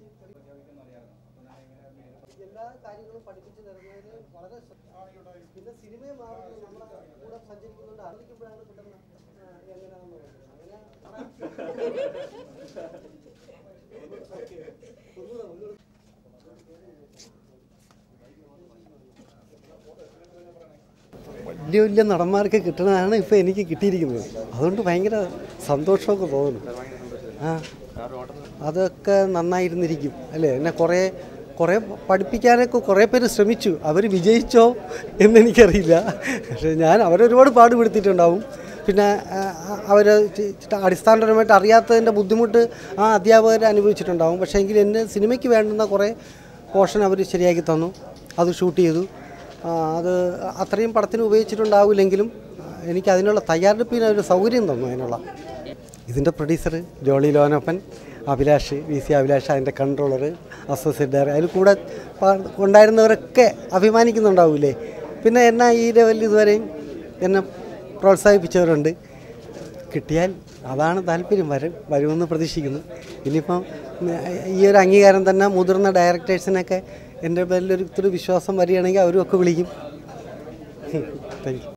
എല്ലാ കാര്യങ്ങളും പഠിപ്പിച്ചു തരുന്നതിന് വളരെ ശ്ര- പിന്നെ സിനിമയെ മാറുന്നത് നമ്മളെ കൂടെ സഞ്ചരിക്കുന്നുണ്ട് ആലോചിക്കുമ്പോഴാണ് പെട്ടെന്ന് ആ, എങ്ങനെയാണെന്ന് പറയുന്നത് അങ്ങനെ ഒന്നുകൂടെ ഒന്നുകൂടെ വലിയ വലിയ നടന്മാർക്ക് കിട്ടണതാണ് ഇപ്പോൾ എനിക്ക് കിട്ടിയിരിക്കുന്നത് അതുകൊണ്ട് ഭയങ്കര സന്തോഷമൊക്കെ തോന്നുന്നു ആ അതൊക്കെ നന്നായിരുന്നിരിക്കും അല്ലേ എന്നെ കുറേ കുറേ പഠിപ്പിക്കാനൊക്കെ കുറേ പേര് ശ്രമിച്ചു അവർ വിജയിച്ചോ എന്നെനിക്കറിയില്ല പക്ഷേ ഞാൻ അവരൊരുപാട് പാടുപെടുത്തിയിട്ടുണ്ടാവും പിന്നെ അവർ അടിസ്ഥാനപരമായിട്ട് അറിയാത്തതിൻ്റെ ബുദ്ധിമുട്ട് ആ അധ്യാപകർ അനുഭവിച്ചിട്ടുണ്ടാവും പക്ഷേ എങ്കിൽ എന്നെ സിനിമയ്ക്ക് വേണ്ടുന്ന കുറേ പോർഷൻ അവർ ശരിയാക്കി തന്നു അത് ഷൂട്ട് ചെയ്തു ആ, അത് അത്രയും പടത്തിന് ഉപയോഗിച്ചിട്ടുണ്ടാവില്ലെങ്കിലും എനിക്ക് അതിനുള്ള തയ്യാറെടുപ്പിന് ഒരു സൗകര്യം തന്നു അതിനുള്ള ഇതിൻ്റെ producer Jolly Lonappan Abhilash V C Abhilash അതിൻ്റെ കൺട്രോളർ അസോസിയേറ്റ് ഡയറക്ടർ അതിൽ കൂടെ പ- ഉണ്ടായിരുന്നവരൊക്കെ അഭിമാനിക്കുന്നുണ്ടാവില്ലേ പിന്നെ എന്നാ ഈ ലെവലിൽ ഇതുവരെയും എന്നെ പ്രോത്സാഹിപ്പിച്ചവരുണ്ട് കിട്ടിയാൽ അതാണ് താല്പര്യം വരും വരുമെന്ന് പ്രതീക്ഷിക്കുന്നു ഇനിയിപ്പം ഉം, ഈ ഒരു അംഗീകാരം തന്നെ മുതിർന്ന ഡയറക്ടേഴ്സിനൊക്കെ എൻ്റെ പേരിൽ ഒരു ഇത്തിരി വിശ്വാസം വരികയാണെങ്കിൽ അവരും ഒക്കെ വിളിക്കും താങ്ക് യു